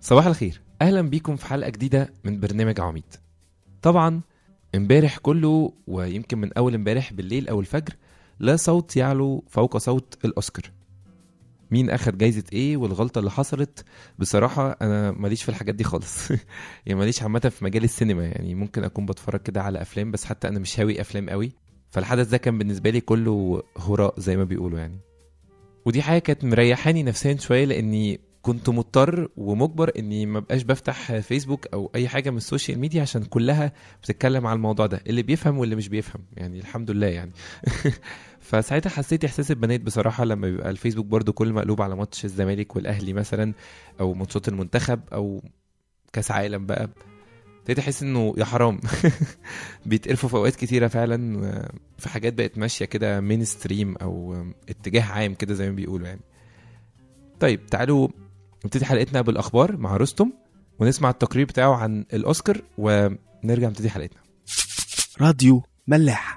صباح الخير اهلا بيكم في حلقه جديده من برنامج عميد طبعا امبارح كله ويمكن من اول امبارح بالليل او الفجر لا صوت يعلو فوق صوت الاوسكار مين اخد جايزه ايه والغلطه اللي حصلت بصراحه انا ماليش في الحاجات دي خالص يعني ماليش عامه في مجال السينما يعني ممكن اكون بتفرج كده على افلام بس حتى انا مش هاوي افلام قوي فالحدث ده كان بالنسبه لي كله هراء زي ما بيقولوا يعني ودي حاجه كانت مريحاني نفسيا شويه لاني كنت مضطر ومجبر اني ما بقاش بفتح فيسبوك او اي حاجه من السوشيال ميديا عشان كلها بتتكلم على الموضوع ده اللي بيفهم واللي مش بيفهم يعني الحمد لله يعني فساعتها حسيت احساس البنات بصراحه لما بيبقى الفيسبوك برضو كل مقلوب على ماتش الزمالك والاهلي مثلا او ماتشات المنتخب او كاس عالم بقى ابتديت احس انه يا حرام بيتقرفوا في اوقات كتيره فعلا في حاجات بقت ماشيه كده مين ستريم او اتجاه عام كده زي ما بيقولوا يعني طيب تعالوا نبتدي حلقتنا بالاخبار مع رستم ونسمع التقرير بتاعه عن الاوسكار ونرجع نبتدي حلقتنا راديو ملاح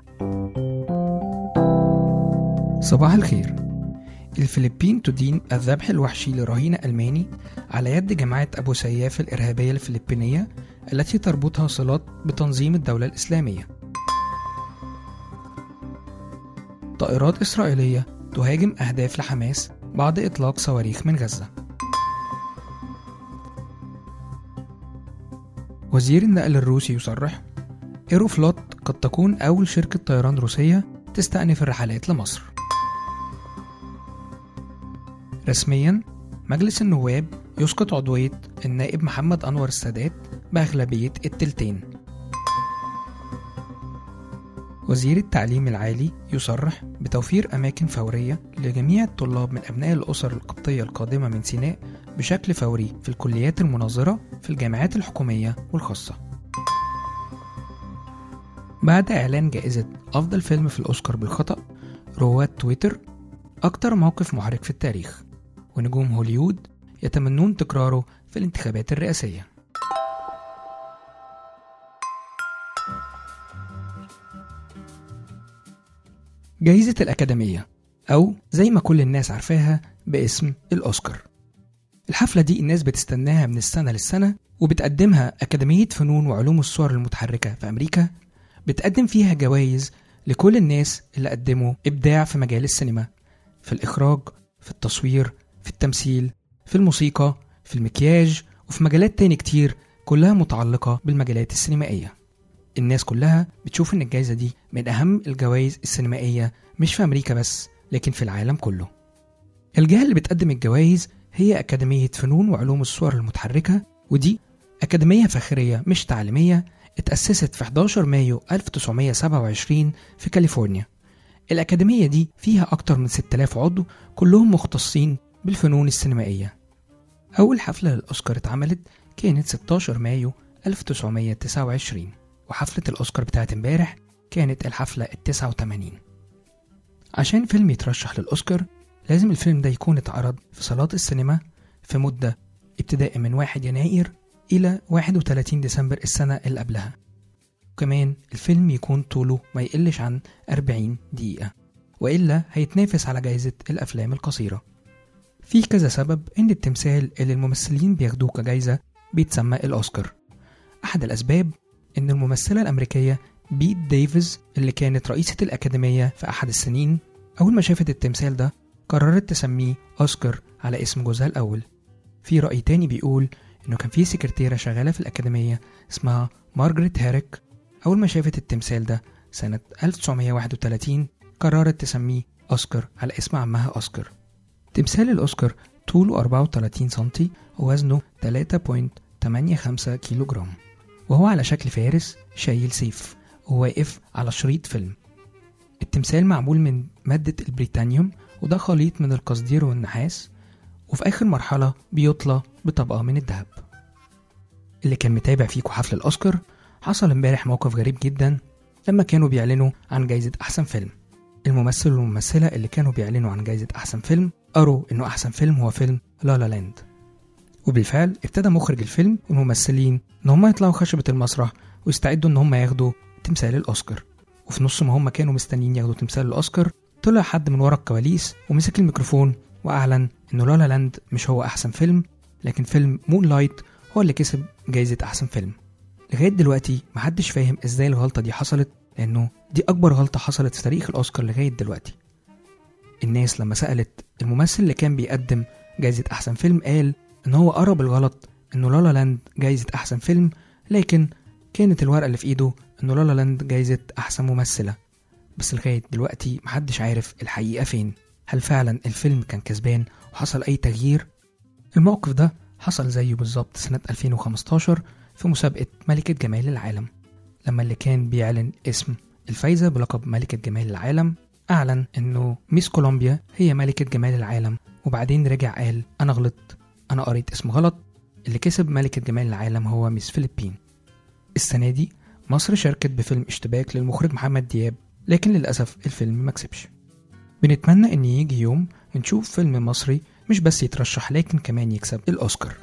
صباح الخير الفلبين تدين الذبح الوحشي لرهين ألماني على يد جماعة أبو سياف الإرهابية الفلبينية التي تربطها صلات بتنظيم الدولة الإسلامية طائرات إسرائيلية تهاجم أهداف لحماس بعد إطلاق صواريخ من غزة وزير النقل الروسي يصرح ايروفلوت قد تكون أول شركة طيران روسية تستأنف الرحلات لمصر رسميا مجلس النواب يسقط عضوية النائب محمد أنور السادات بأغلبية التلتين وزير التعليم العالي يصرح بتوفير أماكن فورية لجميع الطلاب من أبناء الأسر القبطية القادمة من سيناء بشكل فوري في الكليات المناظرة في الجامعات الحكومية والخاصة بعد إعلان جائزة أفضل فيلم في الأوسكار بالخطأ رواد تويتر أكتر موقف محرج في التاريخ ونجوم هوليوود يتمنون تكراره في الانتخابات الرئاسية جائزة الأكاديمية أو زي ما كل الناس عارفاها باسم الأوسكار الحفلة دي الناس بتستناها من السنة للسنة وبتقدمها أكاديمية فنون وعلوم الصور المتحركة في أمريكا بتقدم فيها جوائز لكل الناس اللي قدموا إبداع في مجال السينما في الإخراج في التصوير في التمثيل في الموسيقى في المكياج وفي مجالات تاني كتير كلها متعلقة بالمجالات السينمائية الناس كلها بتشوف إن الجائزة دي من أهم الجوائز السينمائية مش في أمريكا بس لكن في العالم كله الجهة اللي بتقدم الجوائز هي أكاديمية فنون وعلوم الصور المتحركة ودي أكاديمية فخرية مش تعليمية اتأسست في 11 مايو 1927 في كاليفورنيا الأكاديمية دي فيها أكتر من 6000 عضو كلهم مختصين بالفنون السينمائية أول حفلة للأوسكار اتعملت كانت 16 مايو 1929 وحفلة الأوسكار بتاعت امبارح كانت الحفلة ال 89 عشان فيلم يترشح للأوسكار لازم الفيلم ده يكون اتعرض في صالات السينما في مدة ابتداء من 1 يناير إلى 31 ديسمبر السنة اللي قبلها وكمان الفيلم يكون طوله ما يقلش عن 40 دقيقة وإلا هيتنافس على جائزة الأفلام القصيرة في كذا سبب إن التمثال اللي الممثلين بياخدوه كجايزة بيتسمى الأوسكار أحد الأسباب إن الممثلة الأمريكية بيت ديفيز اللي كانت رئيسة الأكاديمية في أحد السنين أول ما شافت التمثال ده قررت تسميه أوسكار على اسم جوزها الأول في رأي تاني بيقول إنه كان في سكرتيرة شغالة في الأكاديمية اسمها مارجريت هاريك أول ما شافت التمثال ده سنة 1931 قررت تسميه أوسكار على اسم عمها أوسكار تمثال الأوسكار طوله 34 سنتي ووزنه 3.85 كيلو جرام وهو على شكل فارس شايل سيف وواقف على شريط فيلم التمثال معمول من مادة البريتانيوم وده خليط من القصدير والنحاس وفي آخر مرحلة بيطلى بطبقة من الذهب اللي كان متابع فيكو حفل الأوسكار حصل امبارح موقف غريب جدا لما كانوا بيعلنوا عن جايزة أحسن فيلم الممثل والممثلة اللي كانوا بيعلنوا عن جايزة أحسن فيلم قروا إنه أحسن فيلم هو فيلم لا لا لاند وبالفعل ابتدى مخرج الفيلم والممثلين إن هم يطلعوا خشبة المسرح ويستعدوا إن هم ياخدوا تمثال الأوسكار وفي نص ما هم كانوا مستنيين ياخدوا تمثال الأوسكار طلع حد من ورا الكواليس ومسك الميكروفون وأعلن إنه لا لا لاند مش هو أحسن فيلم لكن فيلم مون لايت هو اللي كسب جايزة أحسن فيلم لغاية دلوقتي محدش فاهم ازاي الغلطة دي حصلت لأنه دي أكبر غلطة حصلت في تاريخ الأوسكار لغاية دلوقتي الناس لما سألت الممثل اللي كان بيقدم جايزة أحسن فيلم قال إن هو قرب الغلط إنه لالا لاند جايزة أحسن فيلم لكن كانت الورقة اللي في إيده إنه لالا لاند جايزة أحسن ممثلة بس لغاية دلوقتي محدش عارف الحقيقة فين هل فعلا الفيلم كان كسبان وحصل أي تغيير؟ الموقف ده حصل زيه بالظبط سنة 2015 في مسابقة ملكة جمال العالم لما اللي كان بيعلن اسم الفايزة بلقب ملكة جمال العالم أعلن إنه ميس كولومبيا هي ملكة جمال العالم وبعدين رجع قال أنا غلطت أنا قريت اسم غلط اللي كسب ملكة جمال العالم هو ميس فيلبين السنة دي مصر شاركت بفيلم اشتباك للمخرج محمد دياب لكن للأسف الفيلم ما كسبش بنتمنى إن يجي يوم ونشوف فيلم مصري مش بس يترشح لكن كمان يكسب الأوسكار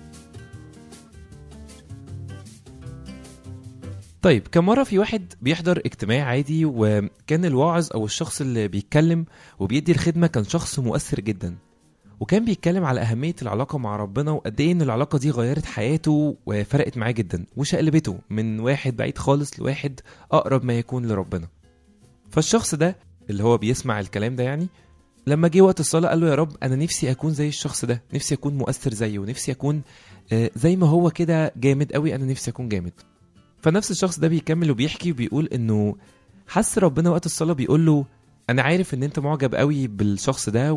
طيب كم مرة في واحد بيحضر اجتماع عادي وكان الواعظ أو الشخص اللي بيتكلم وبيدي الخدمة كان شخص مؤثر جدا وكان بيتكلم على أهمية العلاقة مع ربنا وقد إيه إن العلاقة دي غيرت حياته وفرقت معاه جدا وشقلبته من واحد بعيد خالص لواحد أقرب ما يكون لربنا فالشخص ده اللي هو بيسمع الكلام ده يعني لما جه وقت الصلاة قال له يا رب أنا نفسي أكون زي الشخص ده نفسي أكون مؤثر زيه ونفسي أكون آه، زي ما هو كده جامد قوي أنا نفسي أكون جامد فنفس الشخص ده بيكمل وبيحكي وبيقول انه حس ربنا وقت الصلاه بيقول له انا عارف ان انت معجب قوي بالشخص ده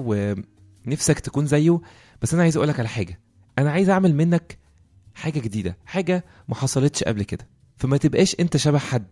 ونفسك تكون زيه بس انا عايز اقولك على حاجه انا عايز اعمل منك حاجه جديده حاجه ما حصلتش قبل كده فما تبقاش انت شبه حد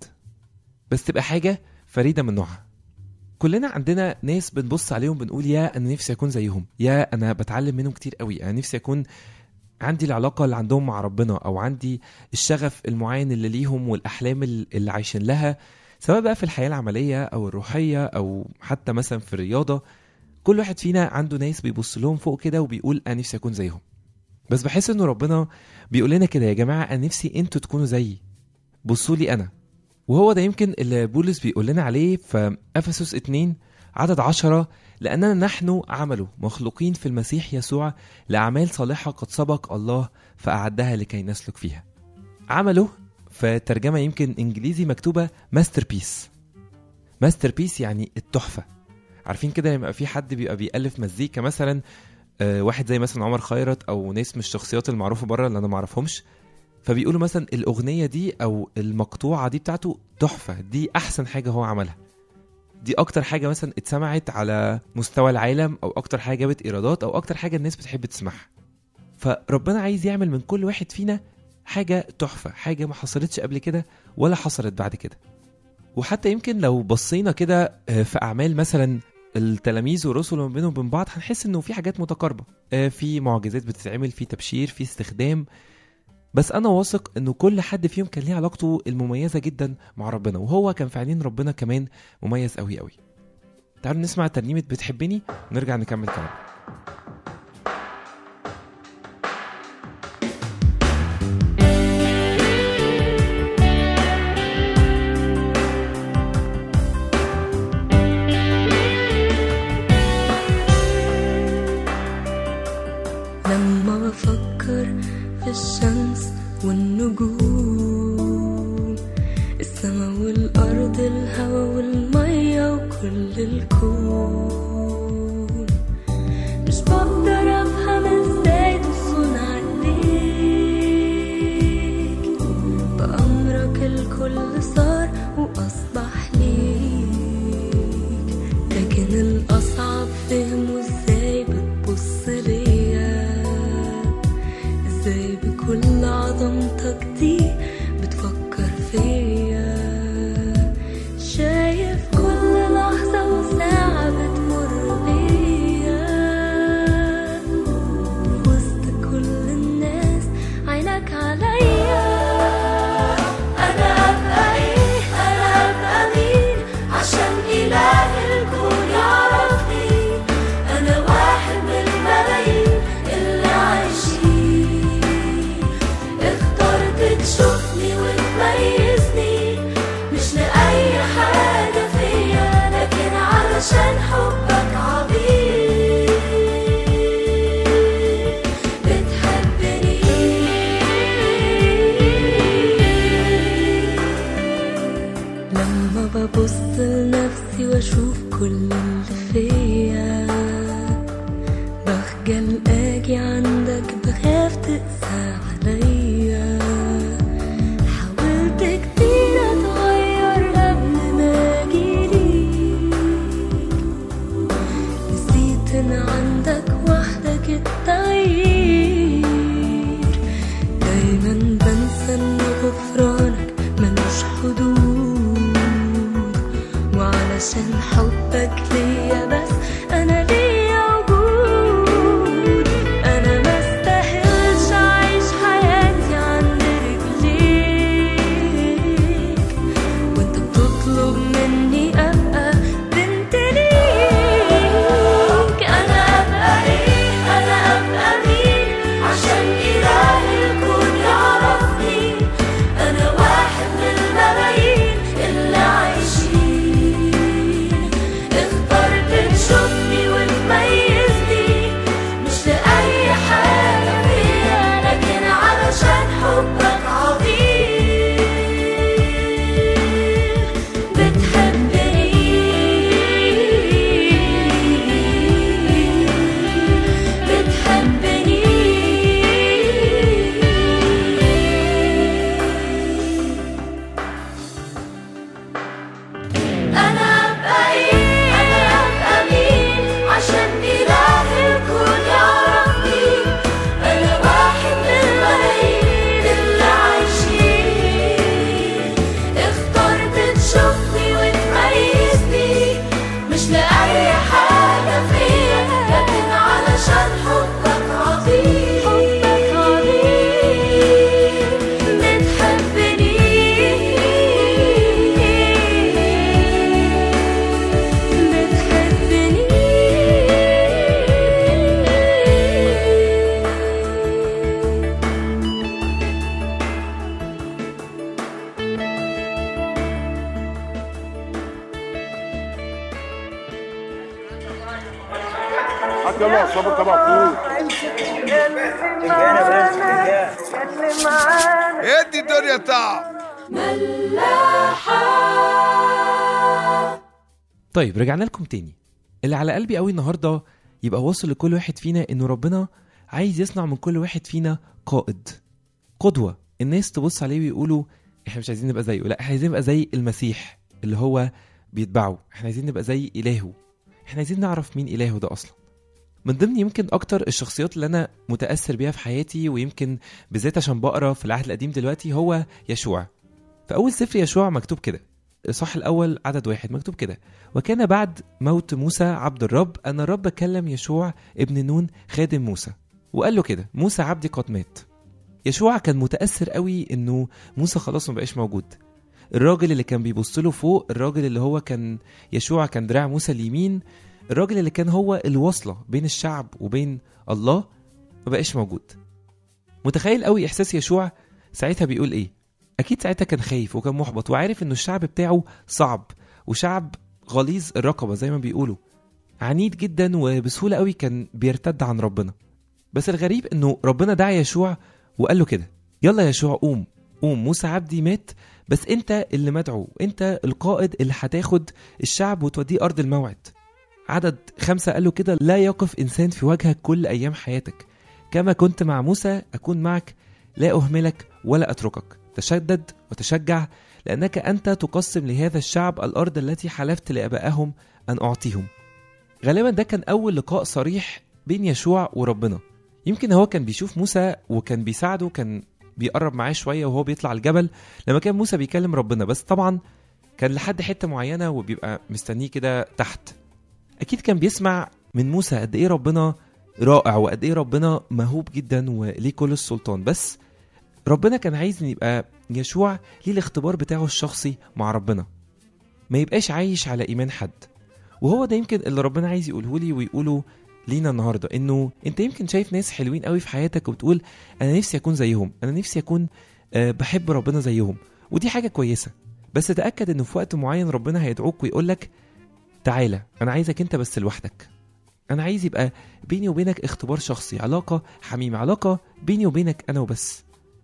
بس تبقى حاجه فريده من نوعها كلنا عندنا ناس بنبص عليهم بنقول يا انا نفسي اكون زيهم يا انا بتعلم منهم كتير قوي انا نفسي اكون عندي العلاقه اللي عندهم مع ربنا او عندي الشغف المعين اللي ليهم والاحلام اللي عايشين لها سواء بقى في الحياه العمليه او الروحيه او حتى مثلا في الرياضه كل واحد فينا عنده ناس بيبص لهم فوق كده وبيقول انا نفسي اكون زيهم بس بحس انه ربنا بيقول لنا كده يا جماعه انا نفسي انتوا تكونوا زيي بصوا لي انا وهو ده يمكن اللي بولس بيقول لنا عليه في افسس 2 عدد عشرة لأننا نحن عمله مخلوقين في المسيح يسوع لأعمال صالحة قد سبق الله فأعدها لكي نسلك فيها عمله في ترجمة يمكن إنجليزي مكتوبة ماستر بيس ماستر بيس يعني التحفة عارفين كده لما يبقى في حد بيبقى بيألف مزيكا مثلا آه، واحد زي مثلا عمر خيرت او ناس من الشخصيات المعروفه بره اللي انا ما اعرفهمش فبيقولوا مثلا الاغنيه دي او المقطوعه دي بتاعته تحفه دي احسن حاجه هو عملها دي اكتر حاجه مثلا اتسمعت على مستوى العالم او اكتر حاجه جابت ايرادات او اكتر حاجه الناس بتحب تسمعها فربنا عايز يعمل من كل واحد فينا حاجه تحفه حاجه ما حصلتش قبل كده ولا حصلت بعد كده وحتى يمكن لو بصينا كده آه، في اعمال مثلا التلاميذ والرسل ما بينهم وبين بعض هنحس انه في حاجات متقاربه آه، في معجزات بتتعمل في تبشير في استخدام بس انا واثق انه كل حد فيهم كان ليه علاقته المميزه جدا مع ربنا وهو كان في عينين ربنا كمان مميز قوي قوي تعالوا نسمع ترنيمه بتحبني ونرجع نكمل كلام لما بفكر في الشمس والنجوم السما والأرض الهوا والمية وكل الكون مش بقدر أفهم ازاي تصنع ايديك بأمرك الكل صار وأصبح ليك لكن الأصعب فهمه ازاي بتبص ليا ازاي بكل عظمتك دي بتفكر فيا شايف كل لحظة وساعة خجل اجي عندك بخاف تقسى عليا حاولت كتير اتغير قبل ما اجيليك نسيت ان عندك وحدك التغيير دايما بنسى ان غفرانك ملوش حدود وعلشان حبك ليا بس انا ليا وجود انا ما استاهلش اعيش حياتي عند رجليك وانت بتطلب مني ابقى بنت ليك انا ابقى ايه انا ابقى مين عشان اله الكون يعرفني انا واحد من الملايين اللي عايشين اخترت تشوفني وتميزني مش لأي حاجة فيا لكن علشان حبك عظيم بتحبني بتحبني أنا أبقى إيه أنا أبقى مين عشان إله الكون يعرفني أنا واحد من الملايين اللي عايشين اخترت تشوفني وتميزني مش لأي حاجة فيا لكن علشان حبك عظيم حبك عظيم بتحبني بتحبني حتى يلا الصبر تبع فوق ادي الدنيا تعب طيب رجعنا لكم تاني اللي على قلبي قوي النهارده يبقى واصل لكل واحد فينا انه ربنا عايز يصنع من كل واحد فينا قائد قدوه الناس تبص عليه ويقولوا احنا مش عايزين نبقى زيه لا احنا عايزين نبقى زي المسيح اللي هو بيتبعه احنا عايزين نبقى زي الهه احنا عايزين نعرف مين الهه ده اصلا من ضمن يمكن اكتر الشخصيات اللي انا متاثر بيها في حياتي ويمكن بالذات عشان بقرا في العهد القديم دلوقتي هو يشوع في اول سفر يشوع مكتوب كده الصح الاول عدد واحد مكتوب كده وكان بعد موت موسى عبد الرب ان الرب كلم يشوع ابن نون خادم موسى وقال له كده موسى عبدي قد مات يشوع كان متاثر قوي انه موسى خلاص ما بقاش موجود الراجل اللي كان بيبص له فوق الراجل اللي هو كان يشوع كان دراع موسى اليمين الراجل اللي كان هو الوصله بين الشعب وبين الله ما بقاش موجود متخيل قوي احساس يشوع ساعتها بيقول ايه اكيد ساعتها كان خايف وكان محبط وعارف انه الشعب بتاعه صعب وشعب غليظ الرقبه زي ما بيقولوا عنيد جدا وبسهوله قوي كان بيرتد عن ربنا بس الغريب انه ربنا دعا يشوع وقال له كده يلا يا يشوع قوم قوم موسى عبدي مات بس انت اللي مدعو انت القائد اللي هتاخد الشعب وتوديه ارض الموعد عدد خمسة قال له كده لا يقف إنسان في وجهك كل أيام حياتك كما كنت مع موسى أكون معك لا أهملك ولا أتركك تشدد وتشجع لأنك أنت تقسم لهذا الشعب الأرض التي حلفت لآبائهم أن أعطيهم غالبا ده كان أول لقاء صريح بين يشوع وربنا يمكن هو كان بيشوف موسى وكان بيساعده كان بيقرب معاه شوية وهو بيطلع الجبل لما كان موسى بيكلم ربنا بس طبعا كان لحد حتة معينة وبيبقى مستنيه كده تحت اكيد كان بيسمع من موسى قد ايه ربنا رائع وقد ايه ربنا موهوب جدا وليه كل السلطان بس ربنا كان عايز ان يبقى يشوع ليه الاختبار بتاعه الشخصي مع ربنا ما يبقاش عايش على ايمان حد وهو ده يمكن اللي ربنا عايز يقوله لي ويقوله لينا النهارده انه انت يمكن شايف ناس حلوين قوي في حياتك وبتقول انا نفسي اكون زيهم انا نفسي اكون آه، بحب ربنا زيهم ودي حاجه كويسه بس تاكد انه في وقت معين ربنا هيدعوك ويقول لك تعالى انا عايزك انت بس لوحدك انا عايز يبقى بيني وبينك اختبار شخصي علاقه حميمه علاقه بيني وبينك انا وبس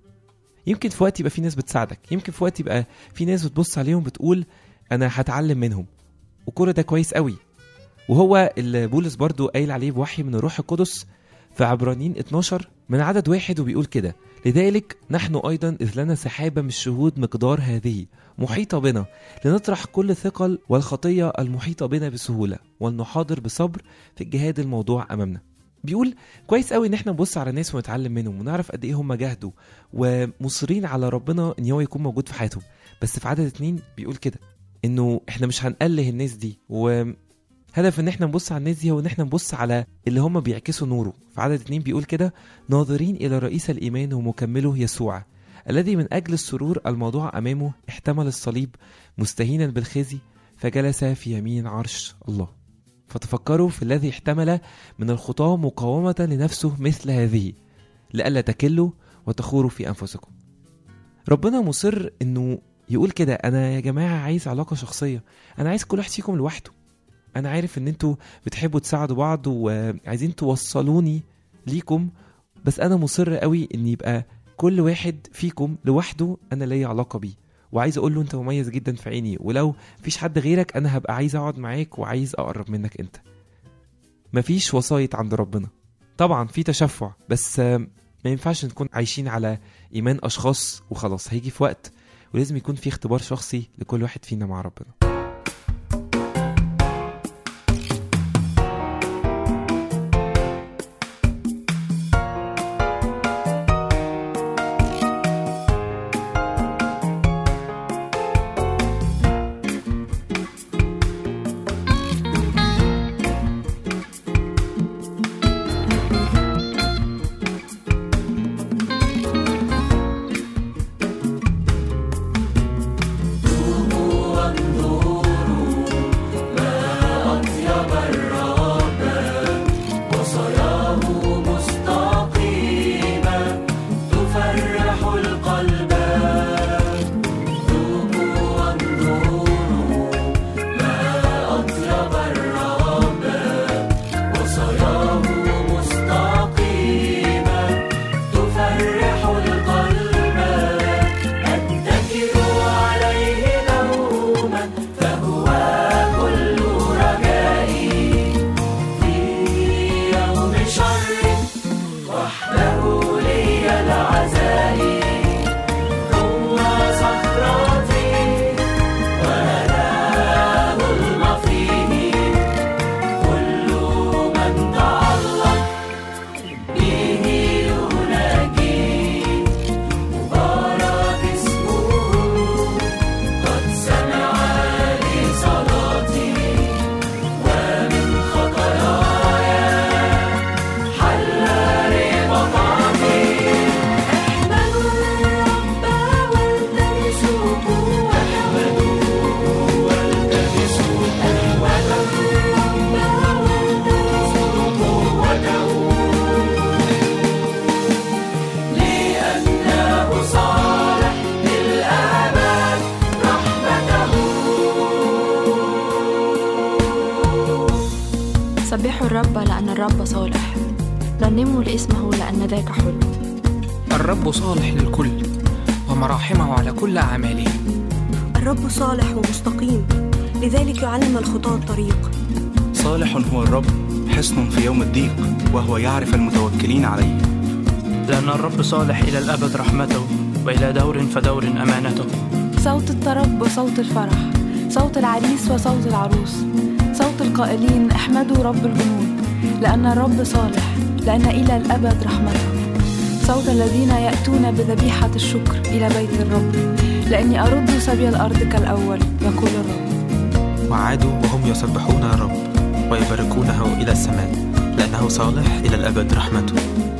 يمكن في وقت يبقى في ناس بتساعدك يمكن في وقت يبقى في ناس بتبص عليهم بتقول انا هتعلم منهم وكل ده كويس قوي وهو اللي بولس برضو قايل عليه بوحي من الروح القدس في عبرانيين 12 من عدد واحد وبيقول كده لذلك نحن أيضا إذ لنا سحابة من الشهود مقدار هذه محيطة بنا لنطرح كل ثقل والخطية المحيطة بنا بسهولة ولنحاضر بصبر في الجهاد الموضوع أمامنا بيقول كويس قوي ان احنا نبص على الناس ونتعلم منهم ونعرف قد ايه هم جاهدوا ومصرين على ربنا ان هو يكون موجود في حياتهم بس في عدد اتنين بيقول كده انه احنا مش هنقله الناس دي وهدف ان احنا نبص على الناس دي هو ان احنا نبص على اللي هم بيعكسوا نوره في عدد اتنين بيقول كده ناظرين الى رئيس الايمان ومكمله يسوع الذي من اجل السرور الموضوع امامه احتمل الصليب مستهينا بالخزي فجلس في يمين عرش الله فتفكروا في الذي احتمل من الخطاة مقاومة لنفسه مثل هذه لئلا تكلوا وتخوروا في أنفسكم ربنا مصر إنه يقول كده أنا يا جماعة عايز علاقة شخصية أنا عايز كل واحد فيكم لوحده أنا عارف إن أنتوا بتحبوا تساعدوا بعض وعايزين توصلوني ليكم بس أنا مصر قوي إن يبقى كل واحد فيكم لوحده أنا ليا علاقة بيه وعايز اقول له انت مميز جدا في عيني ولو مفيش حد غيرك انا هبقى عايز اقعد معاك وعايز اقرب منك انت مفيش وسايط عند ربنا طبعا في تشفع بس آه، ما ينفعش نكون عايشين على ايمان اشخاص وخلاص هيجي في وقت ولازم يكون في اختبار شخصي لكل واحد فينا مع ربنا سبحوا الرب لأن الرب صالح رنموا لاسمه لأن ذاك حلو الرب صالح للكل ومراحمه على كل أعماله الرب صالح ومستقيم لذلك يعلم الخطاة الطريق صالح هو الرب حصن في يوم الضيق وهو يعرف المتوكلين عليه لأن الرب صالح إلى الأبد رحمته وإلى دور فدور أمانته صوت الطرب وصوت الفرح صوت العريس وصوت العروس صوت القائلين احمدوا رب الجنود لأن الرب صالح لأن إلى الأبد رحمته صوت الذين يأتون بذبيحة الشكر إلى بيت الرب لأني أرد سبي الأرض كالأول يقول الرب وعادوا وهم يسبحون الرب ويباركونه إلى السماء لأنه صالح إلى الأبد رحمته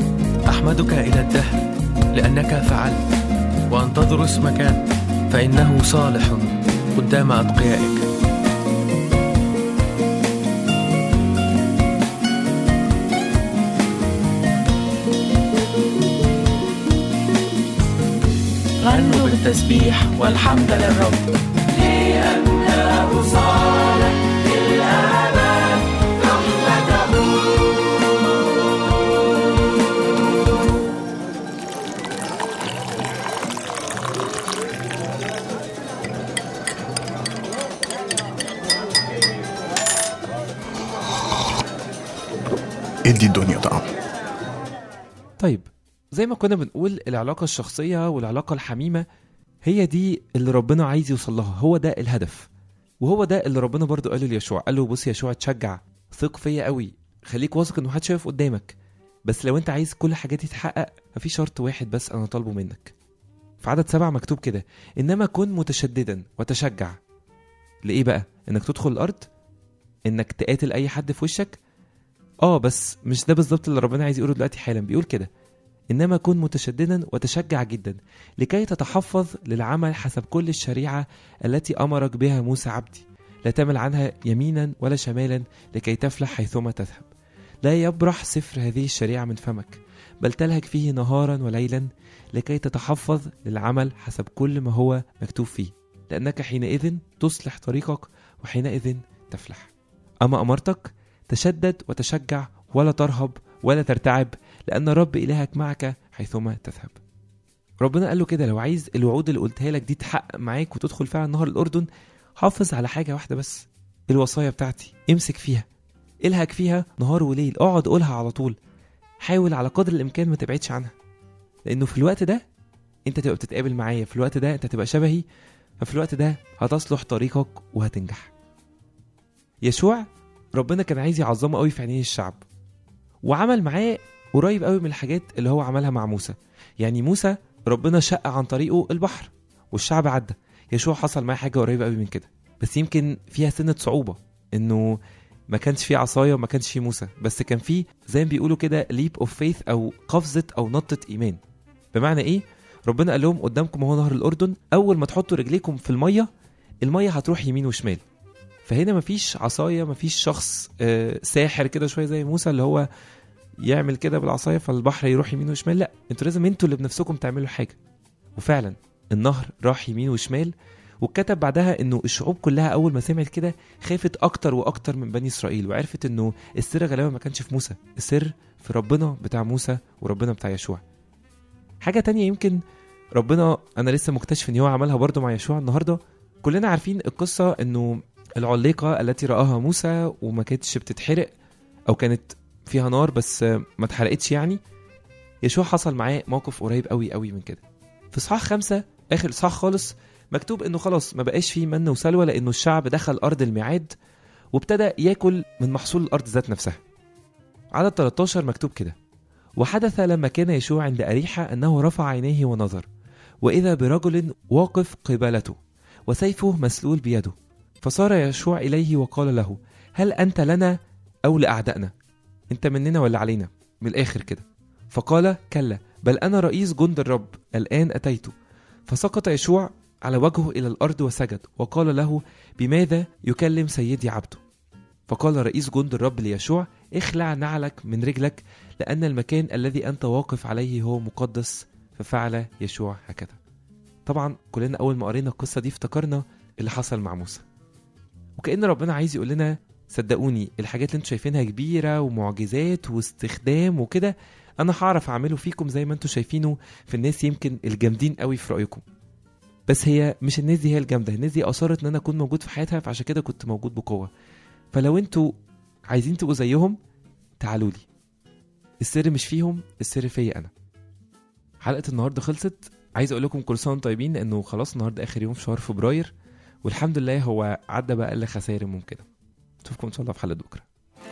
أحمدك إلى الدهر لأنك فعلت وأنتظر اسمك فإنه صالح قدام أتقيائك غنوا بالتسبيح والحمد للرب لأنه صالح للأبد رحمته ادي الدنيا طعم طيب زي ما كنا بنقول العلاقة الشخصية والعلاقة الحميمة هي دي اللي ربنا عايز يوصل لها هو ده الهدف وهو ده اللي ربنا برضو قاله ليشوع قال له بص يا يشوع تشجع ثق فيا قوي خليك واثق ان محدش واقف قدامك بس لو انت عايز كل الحاجات دي تتحقق ففي شرط واحد بس انا طالبه منك في عدد سبعة مكتوب كده انما كن متشددا وتشجع لايه بقى انك تدخل الارض انك تقاتل اي حد في وشك اه بس مش ده بالظبط اللي ربنا عايز يقوله دلوقتي حالا بيقول كده انما كن متشددا وتشجع جدا لكي تتحفظ للعمل حسب كل الشريعه التي امرك بها موسى عبدي لا تمل عنها يمينا ولا شمالا لكي تفلح حيثما تذهب لا يبرح سفر هذه الشريعه من فمك بل تلهج فيه نهارا وليلا لكي تتحفظ للعمل حسب كل ما هو مكتوب فيه لانك حينئذ تصلح طريقك وحينئذ تفلح اما امرتك تشدد وتشجع ولا ترهب ولا ترتعب لأن رب إلهك معك حيثما تذهب ربنا قال له كده لو عايز الوعود اللي قلتها لك دي تحقق معاك وتدخل فعلا نهر الأردن حافظ على حاجة واحدة بس الوصايا بتاعتي امسك فيها الهك فيها نهار وليل اقعد قولها على طول حاول على قدر الإمكان ما تبعدش عنها لأنه في الوقت ده أنت تبقى بتتقابل معايا في الوقت ده أنت تبقى شبهي ففي الوقت ده هتصلح طريقك وهتنجح يشوع ربنا كان عايز يعظمه قوي في عينين الشعب وعمل معاه قريب قوي من الحاجات اللي هو عملها مع موسى يعني موسى ربنا شق عن طريقه البحر والشعب عدى يشوع حصل معاه حاجه قريبه قوي من كده بس يمكن فيها سنه صعوبه انه ما كانش فيه عصايه وما كانش فيه موسى بس كان فيه زي ما بيقولوا كده ليب اوف فيث او قفزه او نطه ايمان بمعنى ايه ربنا قال لهم قدامكم اهو نهر الاردن اول ما تحطوا رجليكم في الميه الميه هتروح يمين وشمال فهنا مفيش عصايه مفيش شخص آه، ساحر كده شويه زي موسى اللي هو يعمل كده بالعصايه فالبحر يروح يمين وشمال لا انتوا لازم انتوا اللي بنفسكم تعملوا حاجه وفعلا النهر راح يمين وشمال وكتب بعدها انه الشعوب كلها اول ما سمعت كده خافت اكتر واكتر من بني اسرائيل وعرفت انه السر غالبا ما كانش في موسى السر في ربنا بتاع موسى وربنا بتاع يشوع حاجه تانية يمكن ربنا انا لسه مكتشف ان هو عملها برضه مع يشوع النهارده كلنا عارفين القصه انه العليقه التي راها موسى وما كانتش بتتحرق او كانت فيها نار بس ما اتحرقتش يعني يشوع حصل معاه موقف قريب قوي قوي من كده في اصحاح خمسة اخر اصحاح خالص مكتوب انه خلاص ما بقاش فيه من وسلوى لانه الشعب دخل ارض الميعاد وابتدى ياكل من محصول الارض ذات نفسها عدد 13 مكتوب كده وحدث لما كان يشوع عند أريحة أنه رفع عينيه ونظر وإذا برجل واقف قبالته وسيفه مسلول بيده فصار يشوع إليه وقال له هل أنت لنا أو لأعدائنا أنت مننا ولا علينا من الآخر كده فقال كلا بل أنا رئيس جند الرب الآن أتيت فسقط يشوع على وجهه إلى الأرض وسجد وقال له بماذا يكلم سيدي عبده فقال رئيس جند الرب ليشوع اخلع نعلك من رجلك لأن المكان الذي أنت واقف عليه هو مقدس ففعل يشوع هكذا طبعا كلنا أول ما قرينا القصة دي افتكرنا اللي حصل مع موسى وكأن ربنا عايز يقول لنا صدقوني الحاجات اللي انتوا شايفينها كبيرة ومعجزات واستخدام وكده أنا هعرف أعمله فيكم زي ما انتوا شايفينه في الناس يمكن الجامدين قوي في رأيكم بس هي مش الناس دي هي الجامدة الناس دي أصرت إن أنا أكون موجود في حياتها فعشان كده كنت موجود بقوة فلو انتوا عايزين تبقوا زيهم تعالوا لي السر مش فيهم السر فيا انا حلقه النهارده خلصت عايز اقول لكم كل سنه وانتم طيبين لانه خلاص النهارده اخر يوم في شهر فبراير والحمد لله هو عدى باقل خسائر ممكنه اشوفكم ان شاء الله في حلقه بكره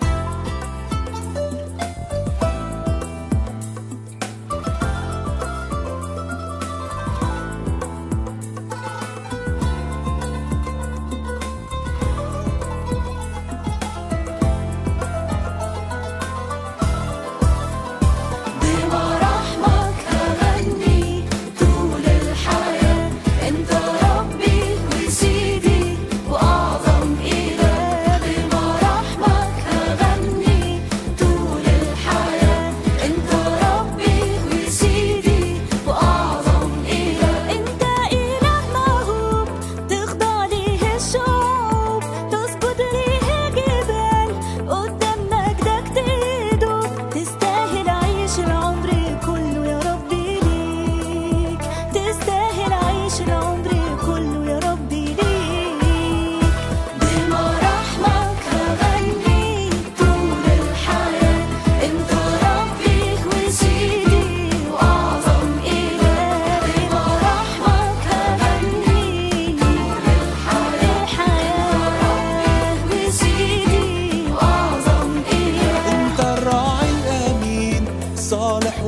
بمراحمك هغني طول الحياة انت ربي وسيدي واعظم اله بمراحمك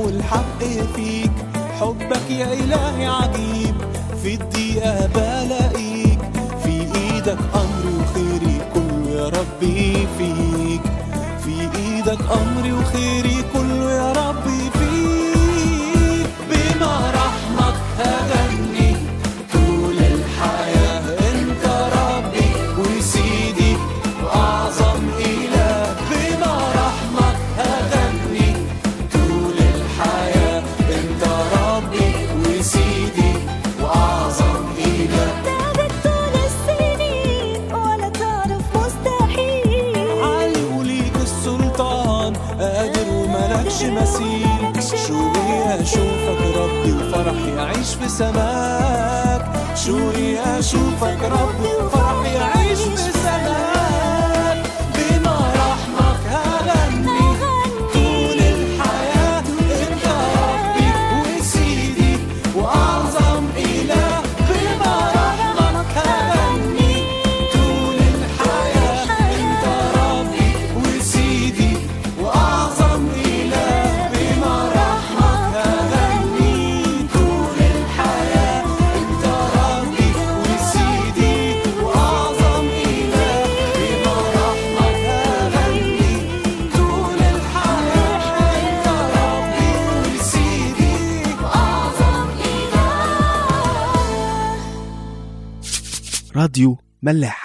والحق فيك حبك يا إلهي عجيب في الدقيقة بلاقيك في إيدك أمري وخيري كله يا ربي فيك في إيدك أمري وخيري كله يا ربي فيك بما رحمك هغني طول الحياة أنت ربي وسيدي وأعظم إله بما رحمك هغني طول الحياة أنت ربي وسيدي وأعظم إله تعبت طول السنين ولا تعرف مستحيل علي وليك السلطان قادر وملكش مثيل شوقي اشوفك ربي وفرحي اعيش في سماك شوقي اشوفك ربي وفرحي اعيش في سماك بما رحمك هغني طول الحياة انت ربي وسيدي واعظم اله بما رحمك هغني طول الحياة انت ربي وسيدي واعظم اله بما رحمك هغني طول الحياة انت ربي وسيدي واعظم اله بما رحمك هغني طول الحياة انت ربي وسيدي واعظم اله راديو ملاح